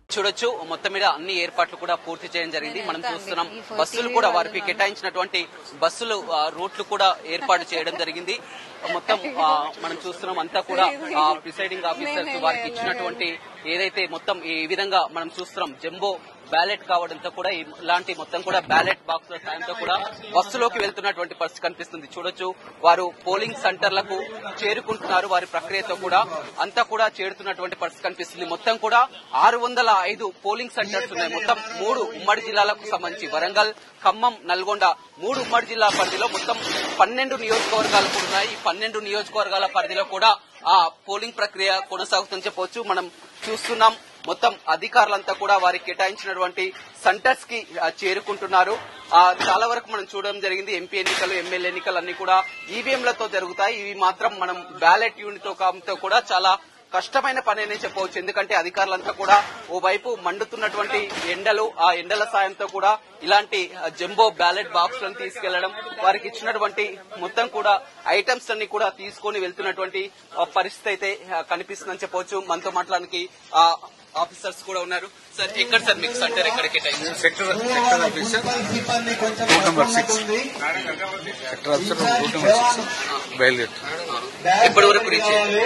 చూడొచ్చు మొత్తం మీద అన్ని ఏర్పాట్లు కూడా పూర్తి చేయడం జరిగింది మనం ఎంత చూస్తున్నాం అండి? ఈ బస్సులు TV కూడా వాళ్ళు వారికి ఉన్నారు. కేటాయించినటువంటి బస్సులు ఆ, రూట్లు కూడా ఏర్పాటు చేయడం జరిగింది మొత్తం ఆ, మనం చూస్తున్నాం అంతా కూడా ఆ ప్రిసైడింగ్ ఆఫీసర్స్ వారికి ఇచ్చినటువంటి ఏదైతే మొత్తం ఈ విధంగా మనం చూస్తున్నాం జంబో బ్యాలెట్ కావడంతో కూడా ఈ- ఇలాంటి మొత్తం కూడా బ్యాలెట్ బాక్స్ సాయంతో కూడా బస్సులోకి వెళ్తున్నటువంటి పరిస్థితి కనిపిస్తుంది చూడొచ్చు వారు పోలింగ్ సెంటర్లకు చేరుకుంటున్నారు వారి ప్రక్రియతో కూడా అంతా కూడా చేరుతున్నటువంటి పరిస్థితి కనిపిస్తుంది మొత్తం కూడా ఆరు వందల ఐదు పోలింగ్ సెంటర్స్ ఉన్నాయి మొత్తం మూడు ఉమ్మడి జిల్లాలకు సంబంధించి వరంగల్ ఖమ్మం నల్గొండ మూడు ఉమ్మడి జిల్లా పరిధిలో మొత్తం పన్నెండు నియోజకవర్గాలు కూడా ఉన్నాయి ఈ పన్నెండు నియోజకవర్గాల పరిధిలో కూడా ఆ పోలింగ్ ప్రక్రియ కొనసాగుతుందని చెప్పవచ్చు మనం చూస్తున్నాం మొత్తం అధికారులంతా కూడా వారికి కేటాయించినటువంటి సెంటర్స్ కి ఆ, చేరుకుంటున్నారు ఆ, చాలా వరకు మనం చూడడం జరిగింది ఎంపీ ఎన్నికలు ఎమ్మెల్యే ఎన్నికలు అన్ని కూడా ఈవీఎంలతో జరుగుతాయి ఇవి మాత్రం మనం బ్యాలెట్ యూనిట్ తో కూడా చాలా కష్టమైన పని అనే చెప్పవచ్చు ఎందుకంటే అధికారులంతా కూడా ఓవైపు మండుతున్నటువంటి ఎండలు ఆ ఎండల సాయంతో కూడా ఇలాంటి ఆ, జంబో బ్యాలెట్ బాక్స్ లను తీసుకెళ్లడం వారికి ఇచ్చినటువంటి మొత్తం కూడా ఐటమ్స్ అన్ని కూడా తీసుకొని వెళ్తున్నటువంటి ఆ, పరిస్థితి అయితే ఆ, కనిపిస్తుందని చెప్పవచ్చు మనతో మాట్లాడడానికి ఆ, ఆఫీసర్స్ కూడా ఉన్నారు సార్ ఎక్కడ సార్ మీకు సెంటర్ ఎక్కడ కేటాయించారు sector sector officer route number six sector officer route number six బయలుదేరు ఎప్పటి వరకు రీచ్ అయ్యారు?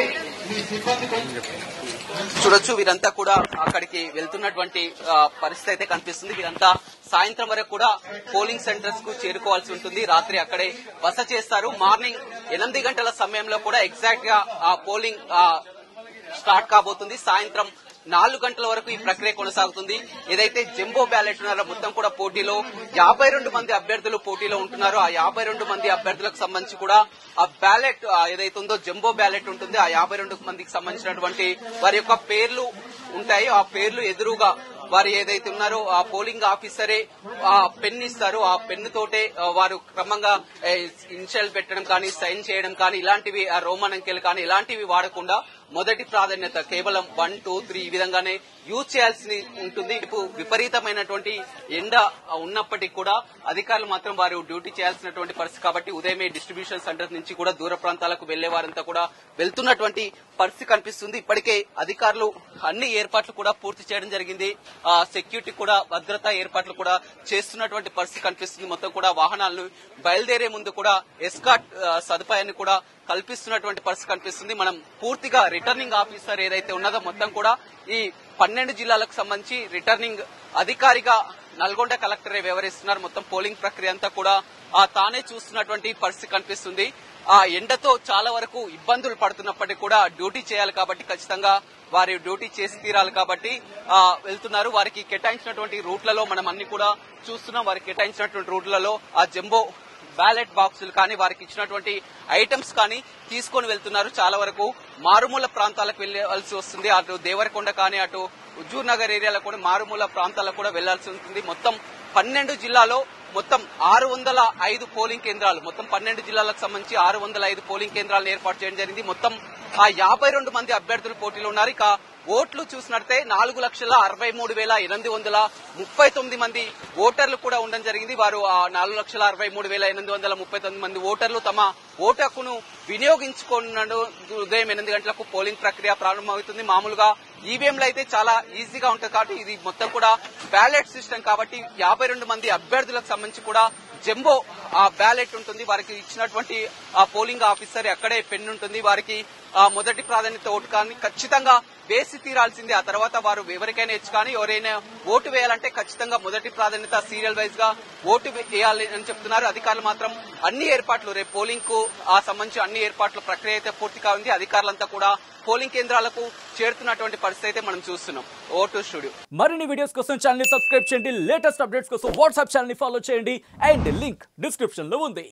చూడొచ్చు వీరంతా కూడా అక్కడికి వెళ్తున్నటువంటి ఆ, పరిస్థితి అయితే కనిపిస్తుంది వీరంతా సాయంత్రం వరకు కూడా పోలింగ్ సెంటర్స్ కు చేరుకోవాల్సి ఉంటుంది రాత్రి అక్కడే బస చేస్తారు మార్నింగ్ ఎనిమిది గంటల సమయంలో కూడా ఎగ్జాక్ట్ గా ఆ పోలింగ్ ఆ, స్టార్ట్ కాబోతుంది సాయంత్రం నాలుగు గంటల వరకు ఈ ప్రక్రియ కొనసాగుతుంది ఏదైతే జంబో బ్యాలెట్ ఉన్నారో మొత్తం కూడా పోటీలో యాభై రెండు మంది అభ్యర్థులు పోటీలో ఉంటున్నారో ఆ యాభై రెండు మంది అభ్యర్థులకు సంబంధించి కూడా ఆ బ్యాలెట్ ఆ, ఏదైతే ఉందో జంబో బ్యాలెట్ ఉంటుంది ఆ యాభై రెండు మందికి సంబంధించినటువంటి వారి యొక్క పేర్లు ఉంటాయి ఆ పేర్లు ఎదురుగా వారు ఏదైతే ఉన్నారో ఆ పోలింగ్ ఆఫీసరే ఆ పెన్ ఇస్తారు ఆ పెన్ను తోటే ఆ, వారు క్రమంగా ఇన్షియల్ పెట్టడం కానీ సైన్ చేయడం కానీ ఇలాంటివి ఆ రోమన్ అంకెలు కానీ ఇలాంటివి వాడకుండా మొదటి ప్రాధాన్యత కేవలం వన్ టూ త్రీ ఈ విధంగానే యూజ్ చేయాల్సి ఉంటుంది ఇప్పుడు విపరీతమైనటువంటి ఎండ ఉన్నప్పటికీ కూడా అధికారులు మాత్రం వారు డ్యూటీ చేయాల్సినటువంటి పరిస్థితి కాబట్టి ఉదయమే డిస్ట్రిబ్యూషన్ సెంటర్ నుంచి కూడా దూర ప్రాంతాలకు వెళ్లే వారంతా కూడా వెళ్తున్నటువంటి పరిస్థితి కనిపిస్తుంది ఇప్పటికే అధికారులు అన్ని ఏర్పాట్లు కూడా పూర్తి చేయడం జరిగింది ఆ సెక్యూరిటీ కూడా భద్రతా ఏర్పాట్లు కూడా చేస్తున్నటువంటి పరిస్థితి కనిపిస్తుంది మొత్తం కూడా వాహనాలను బయలుదేరే ముందు కూడా ఎస్కాట్ ఆ, సదుపాయాన్ని కూడా కల్పిస్తున్నటువంటి పరిస్థితి కనిపిస్తుంది మనం పూర్తిగా రిటర్నింగ్ ఆఫీసర్ ఏదైతే ఉన్నదో మొత్తం కూడా ఈ పన్నెండు జిల్లాలకు సంబంధించి రిటర్నింగ్ అధికారిగా నల్గొండ కలెక్టరే వ్యవహరిస్తున్నారు మొత్తం పోలింగ్ ప్రక్రియ అంతా కూడా ఆ తానే చూస్తున్నటువంటి పరిస్థితి కనిపిస్తుంది ఆ ఎండతో చాలా వరకు ఇబ్బందులు పడుతున్నప్పటికీ కూడా డ్యూటీ చేయాలి కాబట్టి ఖచ్చితంగా వారి డ్యూటీ చేసి తీరాలి కాబట్టి ఆ, వెళ్తున్నారు వారికి కేటాయించినటువంటి రూట్లలో మనం అన్ని కూడా చూస్తున్నాం వారికి కేటాయించినటువంటి రూట్లలో ఆ జంబో బ్యాలెట్ బాక్సులు కానీ వారికి ఇచ్చినటువంటి ఐటమ్స్ కానీ తీసుకొని వెళ్తున్నారు చాలా వరకు మారుమూల ప్రాంతాలకు వెళ్లాల్సి వస్తుంది అటు దేవరకొండ కానీ అటు హుజూర్ నగర్ ఏరియాలో కూడా మారుమూల ప్రాంతాలకు కూడా వెళ్లాల్సి ఉంటుంది మొత్తం పన్నెండు జిల్లాలో మొత్తం ఆరు వందల ఐదు పోలింగ్ కేంద్రాలు మొత్తం పన్నెండు జిల్లాలకు సంబంధించి ఆరు వందల ఐదు పోలింగ్ కేంద్రాలను ఏర్పాటు చేయడం జరిగింది మొత్తం ఆ యాభై రెండు మంది అభ్యర్థులు పోటీలో ఉన్నారు ఇక ఓట్లు చూసినట్టే నాలుగు లక్షల అరవై మూడు వేల ఎనిమిది వందల ముప్పై తొమ్మిది మంది ఓటర్లు కూడా ఉండడం జరిగింది వారు ఆ నాలుగు లక్షల అరవై మూడు వేల ఎనిమిది వందల ముప్పై తొమ్మిది మంది ఓటర్లు తమ ఓటు హక్కును వినియోగించుకున్నాడు ఉదయం ఎనిమిది గంటలకు పోలింగ్ ప్రక్రియ ప్రారంభమవుతుంది మామూలుగా ఈవీఎంలు అయితే చాలా ఈజీగా ఉంటుంది కాబట్టి ఇది మొత్తం కూడా బ్యాలెట్ సిస్టమ్ కాబట్టి యాభై రెండు మంది అభ్యర్థులకు సంబంధించి కూడా జంబో ఆ బ్యాలెట్ ఉంటుంది వారికి ఇచ్చినటువంటి ఆ పోలింగ్ ఆఫీసర్ అక్కడే పెన్ ఉంటుంది వారికి ఆ మొదటి ప్రాధాన్యత ఓటు కానీ ఖచ్చితంగా వేసి తీరాల్సిందే ఆ తర్వాత వారు ఎవరికైనా ఇచ్చు కానీ ఎవరైనా ఓటు వేయాలంటే ఖచ్చితంగా మొదటి ప్రాధాన్యత సీరియల్ వైజ్ గా ఓటు వేయాలి అని చెప్తున్నారు అధికారులు మాత్రం అన్ని ఏర్పాట్లు రేపు పోలింగ్ కు ఆ సంబంధించి అన్ని ఏర్పాట్ల ప్రక్రియ అయితే పూర్తిగా ఉంది అధికారులంతా కూడా పోలింగ్ కేంద్రాలకు చేరుతున్నటువంటి పరిస్థితి అయితే మనం చూస్తున్నాం ఓటు స్టూడియో మరిన్ని వీడియోస్ కోసం ఛానల్ ని సబ్స్క్రైబ్ చేయండి లేటెస్ట్ అప్డేట్స్ కోసం వాట్సాప్ ఛానల్ ని ఫాలో చేయండి అండ్ లింక్ డిస్క్రిప్షన్ లో ఉంది